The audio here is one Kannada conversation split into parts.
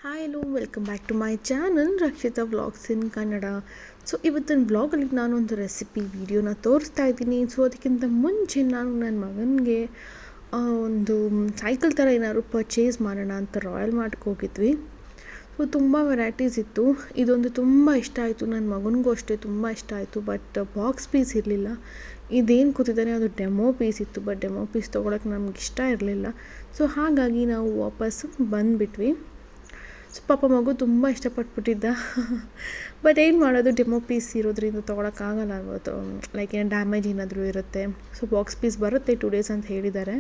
hi hello welcome back to my channel Rakshitha vlogs in Kannada so ಇವತ್ತಿನ ವ್ಲಾಗಲ್ಲಿ ನಾನು ಒಂದು ರೆಸಿಪಿ ವಿಡಿಯೋನ ತೋರಿಸ್ತಾ ಇದ್ದೀನಿ ಸೊ ಅದಕ್ಕಿಂತ ಮುಂಚೆ ನಾನು ನನ್ನ ಮಗನಿಗೆ ಒಂದು ಸೈಕಲ್ ಥರ ಏನಾದ್ರು ಪರ್ಚೇಸ್ ಮಾಡೋಣ ಅಂತ ರಾಯಲ್ ಮಾರ್ಟ್ಗೆ ಹೋಗಿದ್ವಿ ಸೊ ತುಂಬ ವೆರೈಟೀಸ್ ಇತ್ತು ಇದೊಂದು ತುಂಬ ಇಷ್ಟ ಆಯಿತು ನನ್ನ ಮಗನಿಗೂ ಅಷ್ಟೇ ತುಂಬ ಇಷ್ಟ ಆಯಿತು ಬಟ್ ಬಾಕ್ಸ್ ಪೀಸ್ ಇರಲಿಲ್ಲ ಇದೇನು ಕೂತಿದ್ದಾನೆ ಅದು ಡೆಮೋ ಪೀಸ್ ಇತ್ತು ಬಟ್ ಡೆಮೋ ಪೀಸ್ ತೊಗೊಳಕ್ಕೆ ನಮ್ಗೆ ಇಷ್ಟ ಇರಲಿಲ್ಲ ಸೊ ಹಾಗಾಗಿ ನಾವು ವಾಪಸ್ ಬಂದುಬಿಟ್ವಿ ಸೊ ಪಾಪ ಮಗು ತುಂಬ ಇಷ್ಟಪಟ್ಬಿಟ್ಟಿದ್ದ ಬಟ್ ಏನು ಮಾಡೋದು ಡೆಮೋ ಪೀಸ್ ಇರೋದ್ರಿಂದ ತೊಗೊಳಕ್ಕಾಗಲ್ಲ ಅವತ್ತು ಲೈಕ್ ಏನು ಡ್ಯಾಮೇಜ್ ಏನಾದರೂ ಇರುತ್ತೆ ಸೊ ಬಾಕ್ಸ್ ಪೀಸ್ ಬರುತ್ತೆ ಟೂ ಡೇಸ್ ಅಂತ ಹೇಳಿದ್ದಾರೆ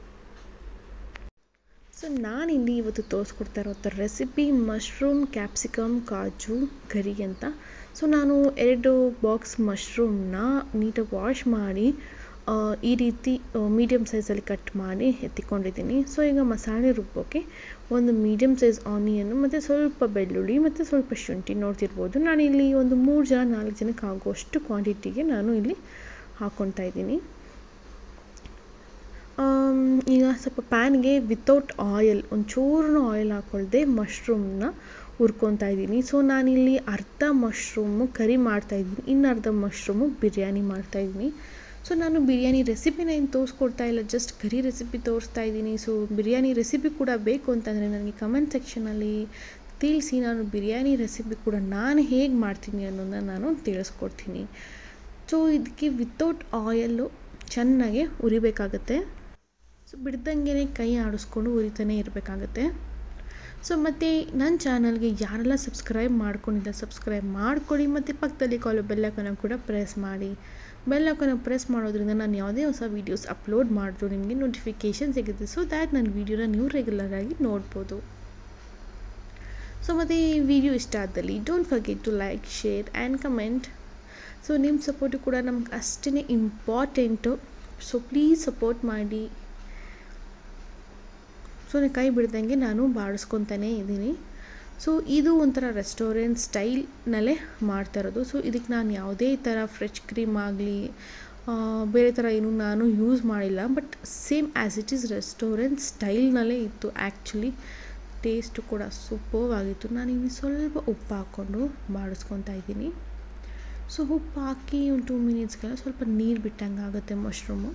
ಸೊ ನಾನಿಲ್ಲಿ ಇವತ್ತು ತೋರಿಸ್ಕೊಡ್ತಾ ಇರೋ ರೆಸಿಪಿ ಮಶ್ರೂಮ್ ಕ್ಯಾಪ್ಸಿಕಮ್ ಕಾಜು ಕರಿ ಅಂತ ಸೊ ನಾನು ಎರಡು ಬಾಕ್ಸ್ ಮಶ್ರೂಮ್ನ ನೀಟಾಗಿ ವಾಶ್ ಮಾಡಿ ಈ ರೀತಿ ಮೀಡಿಯಮ್ ಸೈಜಲ್ಲಿ ಕಟ್ ಮಾಡಿ ಎತ್ತಿಕೊಂಡಿದ್ದೀನಿ ಸೊ ಈಗ ಮಸಾಲೆ ರುಬ್ಬೋಕ್ಕೆ ಒಂದು ಮೀಡಿಯಮ್ ಸೈಜ್ ಆನಿಯನ್ನು ಮತ್ತು ಸ್ವಲ್ಪ ಬೆಳ್ಳುಳ್ಳಿ ಮತ್ತು ಸ್ವಲ್ಪ ಶುಂಠಿ ನೋಡ್ತಿರ್ಬೋದು ನಾನಿಲ್ಲಿ ಒಂದು ಮೂರು ಜನ ನಾಲ್ಕು ಜನಕ್ಕೆ ಆಗುವಷ್ಟು ಕ್ವಾಂಟಿಟಿಗೆ ನಾನು ಇಲ್ಲಿ ಹಾಕ್ಕೊತಾ ಇದ್ದೀನಿ ಈಗ ಸ್ವಲ್ಪ ಪ್ಯಾನ್ಗೆ ವಿತೌಟ್ ಆಯಿಲ್ ಒಂಚೂರು ಆಯಿಲ್ ಹಾಕ್ಕೊಳ್ದೆ ಮಶ್ರೂಮ್ನ ಹುರ್ಕೊತಾ ಇದ್ದೀನಿ ಸೊ ನಾನಿಲ್ಲಿ ಅರ್ಧ ಮಶ್ರೂಮು ಕರಿ ಮಾಡ್ತಾಯಿದ್ದೀನಿ ಇನ್ನು ಅರ್ಧ ಮಶ್ರೂಮು ಬಿರಿಯಾನಿ ಮಾಡ್ತಾಯಿದ್ದೀನಿ ಸೊ ನಾನು ಬಿರಿಯಾನಿ ರೆಸಿಪಿನ ಏನು ತೋರಿಸ್ಕೊಡ್ತಾ ಇಲ್ಲ ಜಸ್ಟ್ ಕರಿ ರೆಸಿಪಿ ತೋರಿಸ್ತಾ ಇದ್ದೀನಿ ಸೊ ಬಿರಿಯಾನಿ ರೆಸಿಪಿ ಕೂಡ ಬೇಕು ಅಂತಂದರೆ ನನಗೆ ಕಮೆಂಟ್ ಸೆಕ್ಷನಲ್ಲಿ ತಿಳಿಸಿ ನಾನು ಬಿರಿಯಾನಿ ರೆಸಿಪಿ ಕೂಡ ನಾನು ಹೇಗೆ ಮಾಡ್ತೀನಿ ಅನ್ನೋದನ್ನ ನಾನು ತಿಳಿಸ್ಕೊಡ್ತೀನಿ ಸೊ ಇದಕ್ಕೆ ವಿತೌಟ್ ಆಯಲ್ಲು ಚೆನ್ನಾಗೆ ಉರಿಬೇಕಾಗತ್ತೆ ಸೊ ಬಿಡ್ದಂಗೆ ಕೈ ಆಡಿಸ್ಕೊಂಡು ಉರಿತಾನೆ ಇರಬೇಕಾಗತ್ತೆ ಸೊ ಮತ್ತು ನನ್ನ ಚಾನಲ್ಗೆ ಯಾರೆಲ್ಲ ಸಬ್ಸ್ಕ್ರೈಬ್ ಮಾಡ್ಕೊಂಡಿಲ್ಲ ಸಬ್ಸ್ಕ್ರೈಬ್ ಮಾಡ್ಕೊಳ್ಳಿ ಮತ್ತು ಪಕ್ಕದಲ್ಲಿ ಕಾಲು ಬೆಲ್ಲಕ್ಕನ್ನು ಕೂಡ ಪ್ರೆಸ್ ಮಾಡಿ ಬೆಲ್ಲಕ್ಕನ್ನು ಪ್ರೆಸ್ ಮಾಡೋದ್ರಿಂದ ನಾನು ಯಾವುದೇ ಹೊಸ ವೀಡಿಯೋಸ್ ಅಪ್ಲೋಡ್ ಮಾಡಿದ್ರು ನಿಮಗೆ ನೋಟಿಫಿಕೇಷನ್ ಸಿಗುತ್ತೆ ಸೊ ದ್ಯಾಟ್ ನನ್ನ ವೀಡಿಯೋನ ನೀವು ರೆಗ್ಯುಲರಾಗಿ ನೋಡ್ಬೋದು ಸೊ ಮತ್ತು ಈ ವಿಡಿಯೋ ಇಷ್ಟ ಆದಲ್ಲಿ don't forget to like share and comment so ನಿಮ್ಮ ಸಪೋರ್ಟು ಕೂಡ ನಮ್ಗೆ ಅಷ್ಟೇ ಇಂಪಾರ್ಟೆಂಟು ಸೊ ಪ್ಲೀಸ್ ಸಪೋರ್ಟ್ ಮಾಡಿ ಸೊ ನೀವು ಕೈ ಬಿಡ್ದಂಗೆ ನಾನು ಬಾಡಿಸ್ಕೊತಾನೇ ಇದ್ದೀನಿ ಸೊ ಇದು ಒಂಥರ ರೆಸ್ಟೋರೆಂಟ್ ಸ್ಟೈಲ್ನಲ್ಲೇ ಮಾಡ್ತಾ ಇರೋದು ಸೊ ಇದಕ್ಕೆ ನಾನು ಯಾವುದೇ ಥರ ಫ್ರೆಶ್ ಕ್ರೀಮ್ ಆಗಲಿ ಬೇರೆ ಥರ ಏನು ನಾನು ಯೂಸ್ ಮಾಡಿಲ್ಲ but same as it is restaurant ಸ್ಟೈಲ್ನಲ್ಲೇ ಇತ್ತು ಆ್ಯಕ್ಚುಲಿ ಟೇಸ್ಟು ಕೂಡ ಸೂಪರ್ವ್ ಆಗಿತ್ತು ನಾನು ಇಲ್ಲಿ ಸ್ವಲ್ಪ ಉಪ್ಪು ಹಾಕ್ಕೊಂಡು ಬಾಡಿಸ್ಕೊತಾ ಇದ್ದೀನಿ ಸೊ ಉಪ್ಪು ಹಾಕಿ ಒಂದು ಟೂ ಮಿನಿಟ್ಸ್ಗೆಲ್ಲ ಸ್ವಲ್ಪ ನೀರು ಬಿಟ್ಟಂಗೆ ಆಗುತ್ತೆ ಮಶ್ರೂಮು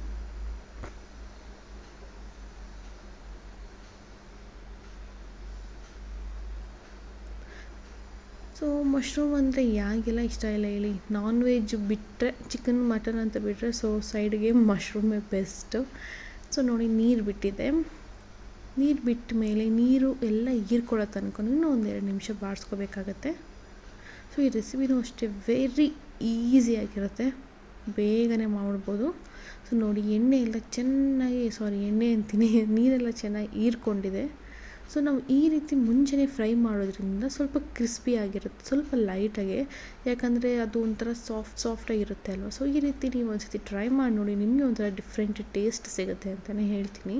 ಸೊ ಮಶ್ರೂಮ್ ಅಂದರೆ ಯಾರಿಗೆಲ್ಲ ಇಷ್ಟ ಇಲ್ಲ ಹೇಳಿ ನಾನ್ ವೆಜ್ ಬಿಟ್ಟರೆ ಚಿಕನ್ ಮಟನ್ ಅಂತ ಬಿಟ್ಟರೆ ಸೊ ಸೈಡ್ಗೆ ಮಶ್ರೂಮೇ ಬೆಸ್ಟು ಸೊ ನೋಡಿ ನೀರು ಬಿಟ್ಟಿದೆ ನೀರು ಬಿಟ್ಟ ಮೇಲೆ ನೀರು ಎಲ್ಲ ಹೀರ್ಕೊಳ್ಳೋ ತನಕ ಇನ್ನೂ ಒಂದೆರಡು ನಿಮಿಷ ಬಾಡಿಸ್ಕೋಬೇಕಾಗತ್ತೆ ಸೊ ಈ ರೆಸಿಪಿನೂ ಅಷ್ಟೇ ವೆರಿ ಈಸಿಯಾಗಿರುತ್ತೆ ಬೇಗನೆ ಮಾಡ್ಬೋದು ಸೊ ನೋಡಿ ಎಣ್ಣೆ ಎಲ್ಲ ಚೆನ್ನಾಗಿ ಸಾರಿ ಎಣ್ಣೆ ಅಂತೀನಿ ನೀರೆಲ್ಲ ಚೆನ್ನಾಗಿ ಹೀರ್ಕೊಂಡಿದೆ ಸೊ ನಾವು ಈ ರೀತಿ ಮುಂಚೆನೇ ಫ್ರೈ ಮಾಡೋದ್ರಿಂದ ಸ್ವಲ್ಪ ಕ್ರಿಸ್ಪಿ ಆಗಿರುತ್ತೆ ಸ್ವಲ್ಪ ಲೈಟಾಗೆ ಯಾಕಂದರೆ ಅದು ಒಂಥರ ಸಾಫ್ಟ್ ಸಾಫ್ಟಾಗಿರುತ್ತೆ ಅಲ್ವಾ ಸೊ ಈ ರೀತಿ ನೀವು ಒಂದ್ಸತಿ ಟ್ರೈ ಮಾಡಿ ನೋಡಿ ನಿಮಗೆ ಒಂಥರ ಡಿಫ್ರೆಂಟ್ ಟೇಸ್ಟ್ ಸಿಗುತ್ತೆ ಅಂತಲೇ ಹೇಳ್ತೀನಿ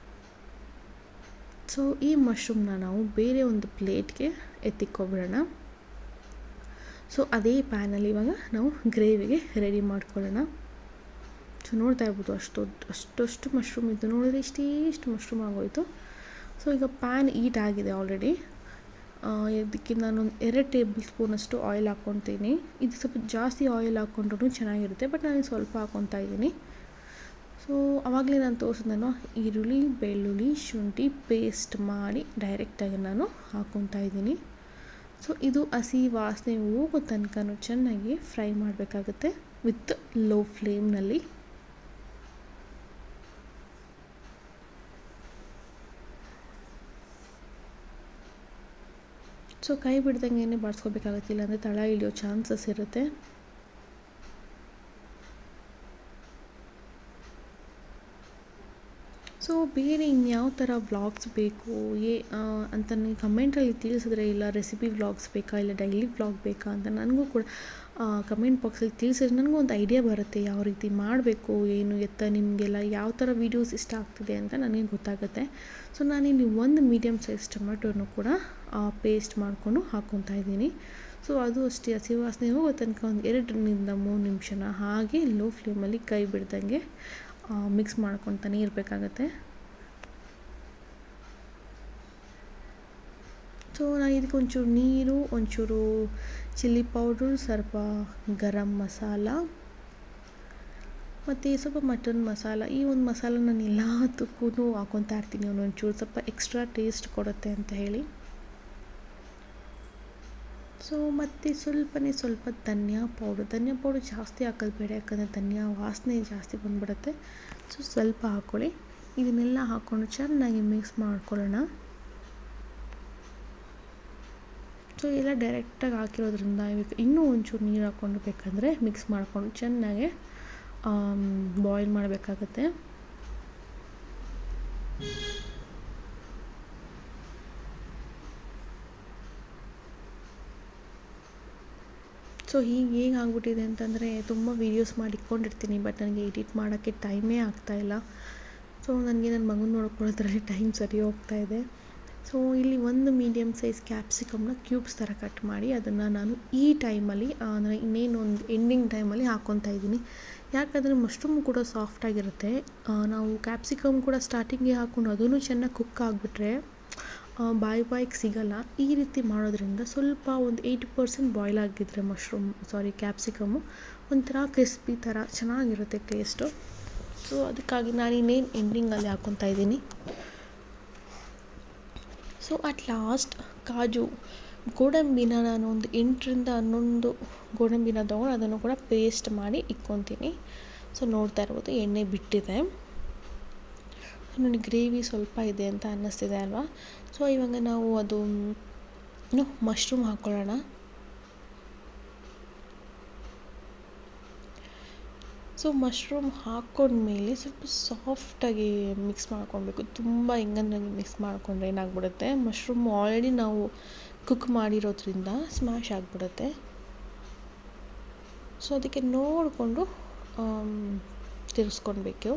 ಸೊ ಈ ಮಶ್ರೂಮ್ನ ನಾವು ಬೇರೆ ಒಂದು ಪ್ಲೇಟ್ಗೆ ಎತ್ತಿಕ್ಕೊಬಿಡೋಣ ಸೊ ಅದೇ ಪ್ಯಾನಲ್ಲಿ ಇವಾಗ ನಾವು ಗ್ರೇವಿಗೆ ರೆಡಿ ಮಾಡ್ಕೊಳ್ಳೋಣ ಸೊ ನೋಡ್ತಾ ಇರ್ಬೋದು ಅಷ್ಟು ಅಷ್ಟಷ್ಟು ಮಶ್ರೂಮ್ ಇತ್ತು ನೋಡಿದ್ರೆ ಇಷ್ಟೇ ಇಷ್ಟು ಮಶ್ರೂಮ್ ಆಗೋಯಿತು ಸೊ ಈಗ ಪ್ಯಾನ್ ಈಟ್ ಆಗಿದೆ ಆಲ್ರೆಡಿ ಇದಕ್ಕೆ ನಾನೊಂದು ಎರಡು ಟೇಬಲ್ ಸ್ಪೂನಷ್ಟು ಆಯಿಲ್ ಹಾಕ್ಕೊತೀನಿ ಇದು ಸ್ವಲ್ಪ ಜಾಸ್ತಿ ಆಯಿಲ್ ಹಾಕ್ಕೊಂಡ್ರೂ ಚೆನ್ನಾಗಿರುತ್ತೆ ಬಟ್ ನಾನು ಸ್ವಲ್ಪ ಹಾಕ್ಕೊತಾ ಇದ್ದೀನಿ ಸೊ ಆವಾಗಲೇ ನಾನು ತೋರಿಸಿದ್ನೋ ಈರುಳ್ಳಿ ಬೆಳ್ಳುಳ್ಳಿ ಶುಂಠಿ ಪೇಸ್ಟ್ ಮಾಡಿ ಡೈರೆಕ್ಟಾಗಿ ನಾನು ಹಾಕ್ಕೊತಾ ಇದ್ದೀನಿ ಸೊ ಇದು ಹಸಿ ವಾಸನೆ ಹೋಗೋ ತನಕ ಚೆನ್ನಾಗಿ ಫ್ರೈ ಮಾಡಬೇಕಾಗುತ್ತೆ ವಿತ್ ಲೋ ಫ್ಲೇಮ್ನಲ್ಲಿ ಸೊ ಕೈ ಬಿಡ್ದಂಗೆ ಬಾಡಿಸ್ಕೋಬೇಕಾಗತ್ತಿಲ್ಲ ಅಂದರೆ ತಳ ಇಳಿಯೋ ಚಾನ್ಸಸ್ ಇರುತ್ತೆ ಸೊ ಬೇರೆ ಇನ್ಯಾವ ಥರ ವ್ಲಾಗ್ಸ್ ಬೇಕು ಏ ಅಂತ ನೀವು ಕಮೆಂಟಲ್ಲಿ ತಿಳಿಸಿದ್ರೆ ಇಲ್ಲ ರೆಸಿಪಿ ವ್ಲಾಗ್ಸ್ ಬೇಕಾ ಇಲ್ಲ ಡೈಲಿ ವ್ಲಾಗ್ ಬೇಕಾ ಅಂತ ನನಗೂ ಕೂಡ ಕಮೆಂಟ್ ಬಾಕ್ಸಲ್ಲಿ ತಿಳಿಸಿದ್ರೆ ನನಗೂ ಒಂದು ಐಡಿಯಾ ಬರುತ್ತೆ ಯಾವ ರೀತಿ ಮಾಡಬೇಕು ಏನು ಎತ್ತ ನಿಮಗೆಲ್ಲ ಯಾವ ಥರ ವೀಡಿಯೋಸ್ ಇಷ್ಟ ಆಗ್ತಿದೆ ಅಂತ ನನಗೆ ಗೊತ್ತಾಗುತ್ತೆ ಸೊ ನಾನಿಲ್ಲಿ ಒಂದು ಮೀಡಿಯಮ್ ಸೈಜ್ ಟೊಮೆಟೊನು ಕೂಡ ಪೇಸ್ಟ್ ಮಾಡಿಕೊಂಡು ಹಾಕ್ಕೊತಾ ಇದ್ದೀನಿ ಸೊ ಅದು ಅಷ್ಟೇ ಹಸಿ ವಾಸನೆ ಹೋಗೋ ತನಕ ಒಂದು ಎರಡರಿಂದ ಮೂರು ನಿಮಿಷನ ಹಾಗೆ ಲೋ ಫ್ಲೇಮಲ್ಲಿ ಕೈ ಬಿಡ್ದಂಗೆ ಮಿಕ್ಸ್ ಮಾಡ್ಕೊತಾನೆ ಇರಬೇಕಾಗತ್ತೆ ಸೊ ನಾನು ಇದಕ್ಕೆ ಒಂಚೂರು ನೀರು ಒಂಚೂರು ಚಿಲ್ಲಿ ಪೌಡ್ರು ಸ್ವಲ್ಪ ಗರಂ ಮಸಾಲ ಮತ್ತು ಸ್ವಲ್ಪ ಮಟನ್ ಮಸಾಲ ಈ ಒಂದು ಮಸಾಲ ನಾನು ಎಲ್ಲದಕ್ಕೂ ಹಾಕೊತಾ ಇರ್ತೀನಿ ಒಂದೊಂಚೂರು ಸ್ವಲ್ಪ ಎಕ್ಸ್ಟ್ರಾ ಟೇಸ್ಟ್ ಕೊಡುತ್ತೆ ಅಂತ ಹೇಳಿ ಸೊ ಮತ್ತು ಸ್ವಲ್ಪನೇ ಸ್ವಲ್ಪ ಧನಿಯಾ ಪೌಡ್ರ್ ಧನಿಯಾ ಪೌಡ್ರ್ ಜಾಸ್ತಿ ಹಾಕೋದು ಬೇಡ ಯಾಕಂದರೆ ಧನಿಯಾ ವಾಸನೆ ಜಾಸ್ತಿ ಬಂದ್ಬಿಡುತ್ತೆ ಸೊ ಸ್ವಲ್ಪ ಹಾಕ್ಕೊಳ್ಳಿ ಇದನ್ನೆಲ್ಲ ಹಾಕ್ಕೊಂಡು ಚೆನ್ನಾಗಿ ಮಿಕ್ಸ್ ಮಾಡ್ಕೊಳ್ಳೋಣ ಸೊ ಎಲ್ಲ ಡೈರೆಕ್ಟಾಗಿ ಹಾಕಿರೋದ್ರಿಂದ ಇವಾಗ ಇನ್ನೂ ಒಂಚೂರು ನೀರು ಹಾಕ್ಕೊಂಡು ಬೇಕಂದರೆ ಮಿಕ್ಸ್ ಮಾಡಿಕೊಂಡು ಚೆನ್ನಾಗಿ ಬಾಯ್ಲ್ ಮಾಡಬೇಕಾಗತ್ತೆ ಸೊ ಹೀಗೆ ಹೇಗೆ ಆಗ್ಬಿಟ್ಟಿದೆ ಅಂತಂದರೆ ತುಂಬ ವೀಡಿಯೋಸ್ ಮಾಡಿ ಇಟ್ಕೊಂಡಿರ್ತೀನಿ ಬಟ್ ನನಗೆ ಎಡಿಟ್ ಮಾಡೋಕ್ಕೆ ಟೈಮೇ ಆಗ್ತಾಯಿಲ್ಲ ಸೊ ನನಗೆ ನನ್ನ ಮಗನ ನೋಡ್ಕೊಳ್ಳೋದ್ರಲ್ಲಿ ಟೈಮ್ ಸರಿ ಹೋಗ್ತಾ ಇದೆ ಸೊ ಇಲ್ಲಿ ಒಂದು ಮೀಡಿಯಮ್ ಸೈಜ್ ಕ್ಯಾಪ್ಸಿಕಮ್ನ ಕ್ಯೂಬ್ಸ್ ಥರ ಕಟ್ ಮಾಡಿ ಅದನ್ನು ನಾನು ಈ ಟೈಮಲ್ಲಿ ಅಂದರೆ ಇನ್ನೇನು ಒಂದು ಎಂಡಿಂಗ್ ಟೈಮಲ್ಲಿ ಹಾಕ್ಕೊತಾ ಇದ್ದೀನಿ ಯಾಕಂದರೆ ಮಶ್ರೂಮ್ ಕೂಡ ಸಾಫ್ಟಾಗಿರುತ್ತೆ ನಾವು ಕ್ಯಾಪ್ಸಿಕಮ್ ಕೂಡ ಸ್ಟಾರ್ಟಿಂಗಿಗೆ ಹಾಕ್ಕೊಂಡು ಅದೂ ಚೆನ್ನಾಗಿ ಕುಕ್ ಆಗಿಬಿಟ್ರೆ ಬಾಯಿ ಬಾಯಿಗೆ ಸಿಗಲ್ಲ ಈ ರೀತಿ ಮಾಡೋದ್ರಿಂದ ಸ್ವಲ್ಪ ಒಂದು ಏಯ್ಟಿ ಪರ್ಸೆಂಟ್ ಬಾಯ್ಲ್ ಆಗಿದ್ದರೆ ಮಶ್ರೂಮ್ ಸಾರಿ ಕ್ಯಾಪ್ಸಿಕಮ್ಮು ಒಂಥರ ಕ್ರಿಸ್ಪಿ ಥರ ಚೆನ್ನಾಗಿರುತ್ತೆ ಟೇಸ್ಟು ಸೊ ಅದಕ್ಕಾಗಿ ನಾನು ಇನ್ನೇನು ಎಂಡಿಂಗಲ್ಲಿ ಹಾಕ್ಕೊತಾ ಇದ್ದೀನಿ ಸೊ ಅಟ್ ಲಾಸ್ಟ್ ಕಾಜು ಗೋಡಂಬಿನ ನಾನು ಒಂದು ಎಂಟರಿಂದ ಹನ್ನೊಂದು ಗೋಡಂಬಿನ ತೊಗೊಂಡು ಅದನ್ನು ಕೂಡ ಪೇಸ್ಟ್ ಮಾಡಿ ಇಕ್ಕೊತೀನಿ ಸೊ ನೋಡ್ತಾ ಇರ್ಬೋದು ಎಣ್ಣೆ ಬಿಟ್ಟಿದೆ ನನಗೆ ಗ್ರೇವಿ ಸ್ವಲ್ಪ ಇದೆ ಅಂತ ಅನ್ನಿಸ್ತಿದೆ ಅಲ್ವಾ ಸೊ ಇವಾಗ ನಾವು ಅದು ಏನು ಮಶ್ರೂಮ್ ಹಾಕ್ಕೊಳ್ಳೋಣ ಸೊ ಮಶ್ರೂಮ್ ಹಾಕ್ಕೊಂಡ್ಮೇಲೆ ಸ್ವಲ್ಪ ಸಾಫ್ಟಾಗಿ ಮಿಕ್ಸ್ ಮಾಡ್ಕೊಳ್ಬೇಕು ತುಂಬ ಹೆಂಗಂದ್ರೆ ಮಿಕ್ಸ್ ಮಾಡಿಕೊಂಡ್ರೆ ಏನಾಗ್ಬಿಡುತ್ತೆ ಮಶ್ರೂಮ್ ಆಲ್ರೆಡಿ ನಾವು ಕುಕ್ ಮಾಡಿರೋದ್ರಿಂದ ಸ್ಮ್ಯಾಶ್ ಆಗಿಬಿಡುತ್ತೆ ಸೊ ಅದಕ್ಕೆ ನೋಡಿಕೊಂಡು ತಿರ್ಸ್ಕೊಳ್ಬೇಕು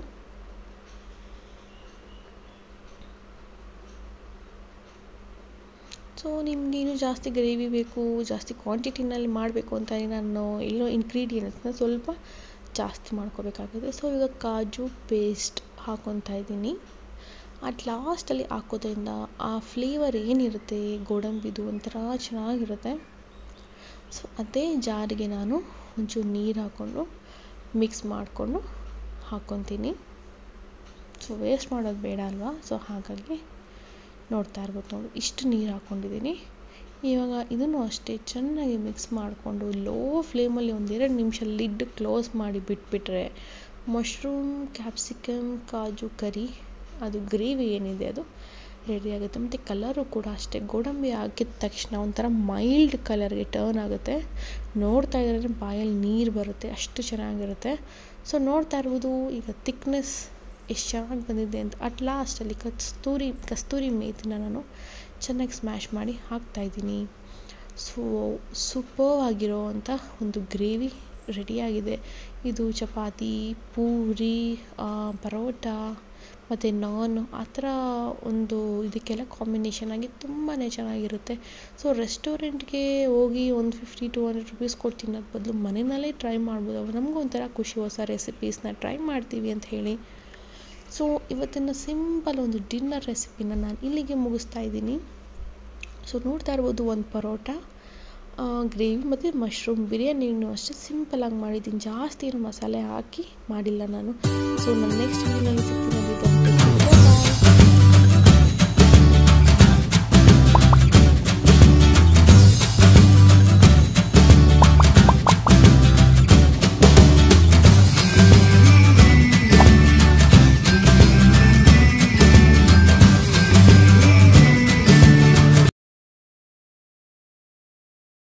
ಸೊ ನಿಮಗೆ ಇನ್ನೂ ಜಾಸ್ತಿ ಗ್ರೇವಿ ಬೇಕು ಜಾಸ್ತಿ ಕ್ವಾಂಟಿಟಿನಲ್ಲಿ ಮಾಡಬೇಕು ಅಂತ ನಾನು ಎಲ್ಲೋ ಇಂಗ್ರೀಡಿಯೆಂಟ್ಸ್ನ ಸ್ವಲ್ಪ ಜಾಸ್ತಿ ಮಾಡ್ಕೋಬೇಕಾಗುತ್ತೆ ಸೊ ಈಗ ಕಾಜು ಪೇಸ್ಟ್ ಹಾಕ್ಕೊತಾ ಇದ್ದೀನಿ ಅಟ್ ಲಾಸ್ಟಲ್ಲಿ ಹಾಕೋದ್ರಿಂದ ಆ ಫ್ಲೇವರ್ ಏನಿರುತ್ತೆ ಗೋಡಂಬಿದು ಒಂಥರ ಚೆನ್ನಾಗಿರುತ್ತೆ ಸೊ ಅದೇ ಜಾರಿಗೆ ನಾನು ಒಂಚೂರು ನೀರು ಹಾಕ್ಕೊಂಡು ಮಿಕ್ಸ್ ಮಾಡಿಕೊಂಡು ಹಾಕ್ಕೊತೀನಿ ಸೊ ವೇಸ್ಟ್ ಮಾಡೋದು ಬೇಡ ಅಲ್ವಾ ಸೊ ಹಾಗಾಗಿ ನೋಡ್ತಾ ಇರ್ಬೋದು ನೋಡಿ ಇಷ್ಟು ನೀರು ಹಾಕ್ಕೊಂಡಿದ್ದೀನಿ ಇವಾಗ ಇದನ್ನು ಅಷ್ಟೇ ಚೆನ್ನಾಗಿ ಮಿಕ್ಸ್ ಮಾಡಿಕೊಂಡು ಲೋ ಫ್ಲೇಮಲ್ಲಿ ಒಂದೆರಡು ನಿಮಿಷ ಲಿಡ್ ಕ್ಲೋಸ್ ಮಾಡಿ ಬಿಟ್ಬಿಟ್ರೆ ಮಶ್ರೂಮ್ ಕ್ಯಾಪ್ಸಿಕಮ್ ಕಾಜು ಕರಿ ಅದು ಗ್ರೇವಿ ಏನಿದೆ ಅದು ರೆಡಿ ಆಗುತ್ತೆ ಮತ್ತು ಕಲರು ಕೂಡ ಅಷ್ಟೇ ಗೋಡಂಬಿ ಹಾಕಿದ ತಕ್ಷಣ ಒಂಥರ ಮೈಲ್ಡ್ ಕಲರ್ಗೆ ಟರ್ನ್ ಆಗುತ್ತೆ ನೋಡ್ತಾ ಇದ್ರೆ ಬಾಯಲ್ಲಿ ನೀರು ಬರುತ್ತೆ ಅಷ್ಟು ಚೆನ್ನಾಗಿರುತ್ತೆ ಸೊ ನೋಡ್ತಾ ಇರ್ಬೋದು ಈಗ ಥಿಕ್ನೆಸ್ ಎಷ್ಟು ಚೆನ್ನಾಗಿ ಬಂದಿದೆ ಅಂತ ಅಟ್ ಲಾಸ್ಟಲ್ಲಿ ಕಸ್ತೂರಿ ಕಸ್ತೂರಿ ಮೇಥಿನ ನಾನು ಚೆನ್ನಾಗಿ ಸ್ಮ್ಯಾಶ್ ಮಾಡಿ ಹಾಕ್ತಾಯಿದ್ದೀನಿ ಸೊ ಸೂಪರ್ ಆಗಿರೋ ಅಂಥ ಒಂದು ಗ್ರೇವಿ ರೆಡಿಯಾಗಿದೆ ಇದು ಚಪಾತಿ ಪೂರಿ ಪರೋಟ ಮತ್ತು ನಾನ್ ಆ ಥರ ಒಂದು ಇದಕ್ಕೆಲ್ಲ ಕಾಂಬಿನೇಷನ್ ಆಗಿ ತುಂಬಾ ಚೆನ್ನಾಗಿರುತ್ತೆ ಸೊ ರೆಸ್ಟೋರೆಂಟ್ಗೆ ಹೋಗಿ ಒಂದು ಫಿಫ್ಟಿ ಟು ಹಂಡ್ರೆಡ್ ರುಪೀಸ್ ಕೊಟ್ಟು ತಿನ್ನೋದು ಬದಲು ಮನೆಯಲ್ಲೇ ಟ್ರೈ ಮಾಡ್ಬೋದು ಅವಾಗ ನಮಗೂ ಒಂಥರ ಖುಷಿ ಹೊಸ ರೆಸಿಪೀಸ್ನ ಟ್ರೈ ಮಾಡ್ತೀವಿ ಅಂತ ಹೇಳಿ ಸೊ ಇವತ್ತಿನ ಸಿಂಪಲ್ ಒಂದು ಡಿನ್ನರ್ ರೆಸಿಪಿನ ನಾನು ಇಲ್ಲಿಗೆ ಮುಗಿಸ್ತಾ ಇದ್ದೀನಿ ಸೊ ನೋಡ್ತಾ ಇರ್ಬೋದು ಒಂದು ಪರೋಟ ಗ್ರೇವಿ ಮತ್ತು ಮಶ್ರೂಮ್ ಬಿರಿಯಾನಿನೂ ಅಷ್ಟೇ ಸಿಂಪಲಾಗಿ ಮಾಡಿದ್ದೀನಿ ಜಾಸ್ತಿ ಏನು ಮಸಾಲೆ ಹಾಕಿ ಮಾಡಿಲ್ಲ ನಾನು ಸೊ ನಾನು ನೆಕ್ಸ್ಟ್ ವೀಡಿಯೋನಲ್ಲಿ ಸಿಗ್ತೀನಿ